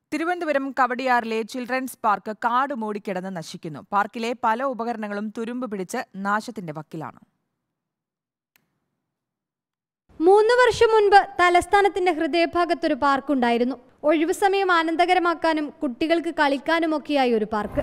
Thiruvananthapuram കവടിയാറിലെ children's park കാട് മൂടിക്കിടന്ന് നശിക്കുന്നു പാർക്കിലെ പല ഉപകരണങ്ങളും തുരുമ്പ് പിടിച്ച് നാശത്തിന്റെ വക്കിലാണ് മൂന്ന് വർഷം മുൻപ് തലസ്ഥാനത്തിന്റെ ഹൃദയഭാഗത്തൊരു പാർക്കുണ്ടായിരുന്നു ഒഴിവു സമയം ആനന്ദകരമാക്കാനും കുട്ടികൾക്ക് കളിക്കാനുമൊക്കെയായി ഒരു പാർക്ക്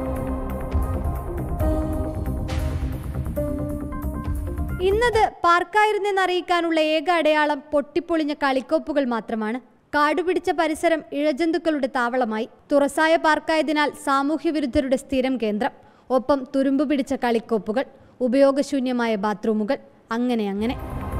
ഇന്നത് പാർക്കായിരുന്നെന്നറിയിക്കാനുള്ള ഏക അടയാളം പൊട്ടിപ്പൊളിഞ്ഞ കളിക്കോപ്പുകൾ മാത്രമാണ് കാടുപിടിച്ച പരിസരം ഇഴജന്തുക്കളുടെ താവളമായി തുറസായ പാർക്കായതിനാൽ സാമൂഹ്യവിരുദ്ധരുടെ സ്ഥിരം കേന്ദ്രം ഒപ്പം തുരുമ്പ് പിടിച്ച കളിക്കോപ്പുകൾ ഉപയോഗശൂന്യമായ ബാത്റൂമുകൾ അങ്ങനെ അങ്ങനെ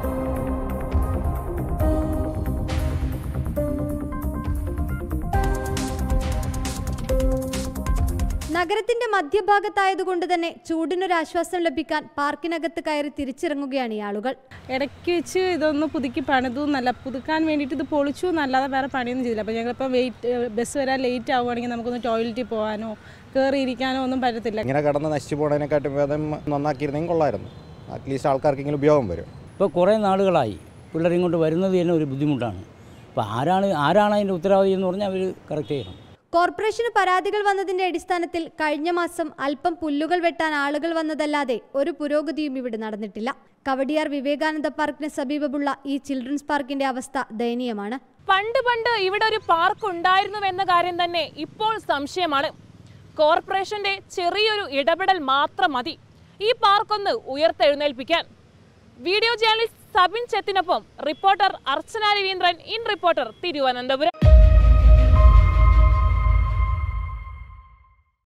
നഗരത്തിന്റെ മധ്യഭാഗത്തായതുകൊണ്ട് തന്നെ ചൂടിനൊരാശ്വാസം ലഭിക്കാൻ പാർക്കിനകത്ത് കയറി തിരിച്ചിറങ്ങുകയാണ് ഈ ആളുകൾ ഇടയ്ക്ക് വെച്ച് ഇതൊന്ന് പുതുക്കി പണിതു എന്നല്ല പുതുക്കാൻ വേണ്ടിയിട്ട് ഇത് പൊളിച്ചു എന്നല്ലാതെ വേറെ പണിയൊന്നും ചെയ്തില്ല അപ്പോൾ ഞങ്ങളിപ്പോൾ വെയിറ്റ് ബസ് വരാൻ ലേറ്റ് ആവുകയാണെങ്കിൽ നമുക്കൊന്ന് ടോയ്ലറ്റിൽ പോകാനോ കയറിയിരിക്കാനോ ഒന്നും പറ്റത്തില്ല ഇങ്ങനെ കടന്ന് നശിച്ചു പോണതിനെക്കാട്ടും ഭേദം നന്നാക്കിയിരുന്നെങ്കിൽ കൊള്ളായിരുന്നു അറ്റ്ലീസ്റ്റ് ആൾക്കാർക്കെങ്കിലും ഉപയോഗം വരും ഇപ്പോൾ കുറേ നാളുകളായി പിള്ളേർ ഇങ്ങോട്ട് വരുന്നത് തന്നെ ഒരു ബുദ്ധിമുട്ടാണ് അപ്പോൾ ആരാണ് ആരാണ് അതിൻ്റെ ഉത്തരവാദി എന്ന് പറഞ്ഞാൽ അവർ കറക്റ്റ് ചെയ്യണം കോർപ്പറേഷന് പരാതികൾ വന്നതിന്റെ അടിസ്ഥാനത്തിൽ കഴിഞ്ഞ മാസം അല്പം പുല്ലുകൾ വെട്ടാൻ ആളുകൾ വന്നതല്ലാതെ ഒരു പുരോഗതിയും ഇവിടെ നടന്നിട്ടില്ല കവടിയാർ വിവേകാനന്ദ പാർക്കിന് സമീപമുള്ള ഈ ചിൽഡ്രൻസ് പാർക്കിന്റെ അവസ്ഥ ദയനീയമാണ് പണ്ട് പണ്ട് ഇവിടെ ഒരു പാർക്ക് ഉണ്ടായിരുന്നു എന്ന കാര്യം തന്നെ ഇപ്പോൾ സംശയമാണ് കോർപ്പറേഷന്റെ ചെറിയൊരു ഇടപെടൽ മാത്രം മതി ഈ പാർക്കൊന്ന് ഉയർത്തെഴുന്നേൽപ്പിക്കാൻ വീഡിയോ ജേർണലിസ്റ്റ് സബിൻ ചെത്തിനൊപ്പം reporter Archana Raveendran in reporter Thiruvananthapuram